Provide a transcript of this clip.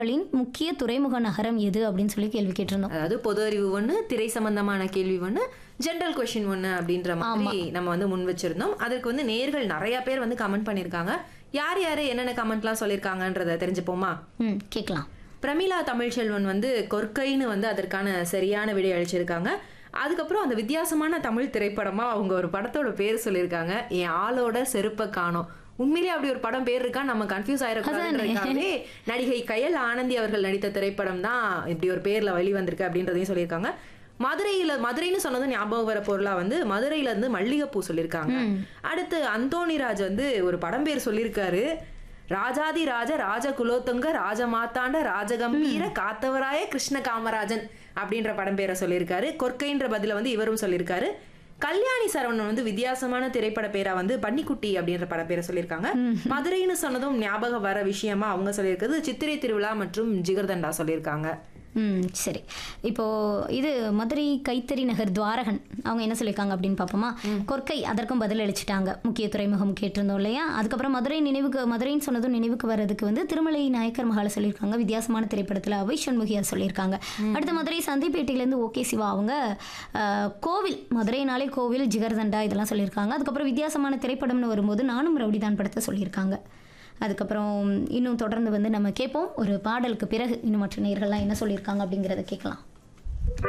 களின் முக்கிய துறைமுக நகரம் எது அப்படின்னு சொல்லி கேள்வி கேட்டிருந்தோம் அதாவது பொது அறிவு ஒண்ணு திரை சம்பந்தமான கேள்வி ஒண்ணு ஜென்ரல் கொஸ்டின் ஒண்ணு அப்படின்ற மாதிரி நம்ம வந்து முன் வச்சிருந்தோம் அதற்கு வந்து நேர்கள் நிறைய பேர் வந்து கமெண்ட் பண்ணிருக்காங்க யார் யாரு என்னென்ன கமெண்ட்லாம் சொல்லியிருக்காங்கன்றத தெரிஞ்சுப்போமா ம் கேட்கலாம் பிரமிளா தமிழ்ச்செல்வன் வந்து கொற்கைன்னு வந்து அதற்கான சரியான விடை அளிச்சிருக்காங்க அதுக்கப்புறம் அந்த வித்தியாசமான தமிழ் திரைப்படமா அவங்க ஒரு படத்தோட பேர் சொல்லியிருக்காங்க என் ஆளோட செருப்பை காணோம் உண்மையிலேயே அப்படி ஒரு படம் பேர் இருக்கா நம்ம கன்ஃபியூஸ் ஆயிடக்கூடாதுன்றதுக்காகவே நடிகை கயல் ஆனந்தி அவர்கள் நடித்த திரைப்படம் தான் இப்படி ஒரு பேர்ல வெளிவந்திருக்கு அப்படின்றதையும் சொல்லியிருக்காங்க மதுரையில மதுரைன்னு சொன்னதும் ஞாபகம் வர பொருளா வந்து மதுரையில இருந்து மல்லிகைப்பூ சொல்லியிருக்காங்க அடுத்து அந்தோணிராஜ் வந்து ஒரு படம் பேர் சொல்லியிருக்காரு ராஜாதி ராஜ ராஜ குலோத்துங்க ராஜமாத்தாண்ட ராஜகம்பீர காத்தவராய கிருஷ்ண காமராஜன் அப்படின்ற படம் பேரை சொல்லியிருக்காரு கொற்கைன்ற பதில வந்து இவரும் சொல்லியிருக்காரு கல்யாணி சரவணன் வந்து வித்தியாசமான திரைப்பட பேரா வந்து பன்னிக்குட்டி அப்படின்ற பட பேரை சொல்லியிருக்காங்க மதுரைன்னு சொன்னதும் ஞாபகம் வர விஷயமா அவங்க சொல்லியிருக்கிறது சித்திரை திருவிழா மற்றும் ஜிகர்தண்டா சொல்லியிருக்காங்க ம் சரி இப்போ இது மதுரை கைத்தறி நகர் துவாரகன் அவங்க என்ன சொல்லியிருக்காங்க அப்படின்னு பார்ப்போமா கொற்கை அதற்கும் பதில் அளிச்சிட்டாங்க முக்கிய துறைமுகம் கேட்டிருந்தோம் இல்லையா அதுக்கப்புறம் மதுரை நினைவுக்கு மதுரைன்னு சொன்னதும் நினைவுக்கு வர்றதுக்கு வந்து திருமலை நாயக்கர் மகால சொல்லியிருக்காங்க வித்தியாசமான திரைப்படத்தில் அவை சண்முகியார் சொல்லியிருக்காங்க அடுத்து மதுரை சந்தைப்பேட்டையிலேருந்து ஓகே சிவா அவங்க அஹ், கோவில் மதுரைனாலே கோவில் ஜிகர்தண்டா இதெல்லாம் சொல்லியிருக்காங்க அதுக்கப்புறம் வித்தியாசமான திரைப்படம்னு வரும்போது நானும் ரவுடிதான் படத்தை சொல்லியிருக்காங்க அதுக்கப்புறம் இன்னும் தொடர்ந்து வந்து நம்ம கேட்போம் ஒரு பாடலுக்கு பிறகு இன்னும் மற்ற நேயர்கள்லாம் என்ன சொல்லியிருக்காங்க அப்படிங்கிறத கேட்கலாம்